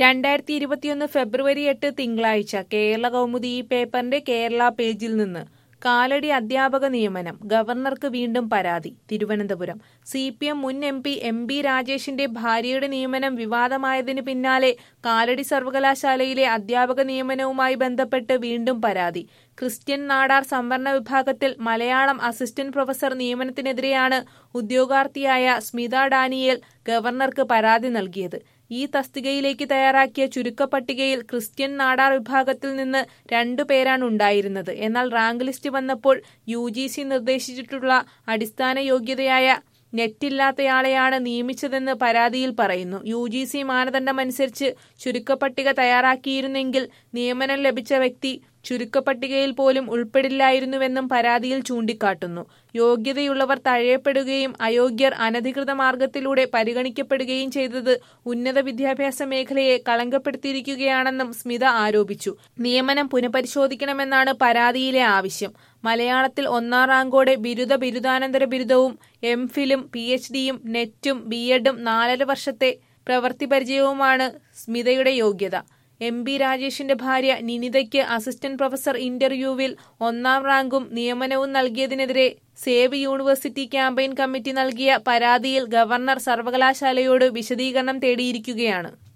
രണ്ടായിരത്തി ഇരുപത്തിയൊന്ന് ഫെബ്രുവരി എട്ട് തിങ്കളാഴ്ച കേരള കൗമുദി ഈ പേപ്പറിന്റെ കേരള പേജിൽ നിന്ന് കാലടി അധ്യാപക നിയമനം ഗവർണർക്ക് വീണ്ടും പരാതി തിരുവനന്തപുരം സി പി എം മുൻ എം പി എം ബി രാജേഷിന്റെ ഭാര്യയുടെ നിയമനം വിവാദമായതിന് പിന്നാലെ കാലടി സർവകലാശാലയിലെ അധ്യാപക നിയമനവുമായി ബന്ധപ്പെട്ട് വീണ്ടും പരാതി ക്രിസ്ത്യൻ നാടാർ സംവരണ വിഭാഗത്തിൽ മലയാളം അസിസ്റ്റന്റ് പ്രൊഫസർ നിയമനത്തിനെതിരെയാണ് ഉദ്യോഗാർത്ഥിയായ സ്മിത ഡാനിയേൽ ഗവർണർക്ക് പരാതി നൽകിയത് ഈ തസ്തികയിലേക്ക് തയ്യാറാക്കിയ ചുരുക്കപ്പട്ടികയിൽ ക്രിസ്ത്യൻ നാടാർ വിഭാഗത്തിൽ നിന്ന് രണ്ടു പേരാണ് ഉണ്ടായിരുന്നത് എന്നാൽ റാങ്ക് ലിസ്റ്റ് വന്നപ്പോൾ യു ജി സി നിർദ്ദേശിച്ചിട്ടുള്ള അടിസ്ഥാന യോഗ്യതയായ നെറ്റില്ലാത്തയാളെയാണ് നിയമിച്ചതെന്ന് പരാതിയിൽ പറയുന്നു യു ജി സി മാനദണ്ഡമനുസരിച്ച് ചുരുക്കപ്പട്ടിക തയ്യാറാക്കിയിരുന്നെങ്കിൽ നിയമനം ലഭിച്ച വ്യക്തി ചുരുക്കപ്പട്ടികയിൽ പോലും ഉൾപ്പെടില്ലായിരുന്നുവെന്നും പരാതിയിൽ ചൂണ്ടിക്കാട്ടുന്നു യോഗ്യതയുള്ളവർ തഴയപ്പെടുകയും അയോഗ്യർ അനധികൃത മാർഗത്തിലൂടെ പരിഗണിക്കപ്പെടുകയും ചെയ്തത് ഉന്നത വിദ്യാഭ്യാസ മേഖലയെ കളങ്കപ്പെടുത്തിയിരിക്കുകയാണെന്നും സ്മിത ആരോപിച്ചു നിയമനം പുനഃപരിശോധിക്കണമെന്നാണ് പരാതിയിലെ ആവശ്യം മലയാളത്തിൽ ഒന്നാം റാങ്കോടെ ബിരുദ ബിരുദാനന്തര ബിരുദവും എം ഫിലും പി എച്ച് ഡിയും നെറ്റും ബി എഡും നാലര വർഷത്തെ പ്രവൃത്തി പരിചയവുമാണ് സ്മിതയുടെ യോഗ്യത എം ബി രാജേഷിന്റെ ഭാര്യ നിനിതയ്ക്ക് അസിസ്റ്റന്റ് പ്രൊഫസർ ഇന്റർവ്യൂവിൽ ഒന്നാം റാങ്കും നിയമനവും നൽകിയതിനെതിരെ സേവ് യൂണിവേഴ്സിറ്റി ക്യാമ്പയിൻ കമ്മിറ്റി നൽകിയ പരാതിയിൽ ഗവർണർ സർവകലാശാലയോട് വിശദീകരണം തേടിയിരിക്കുകയാണ്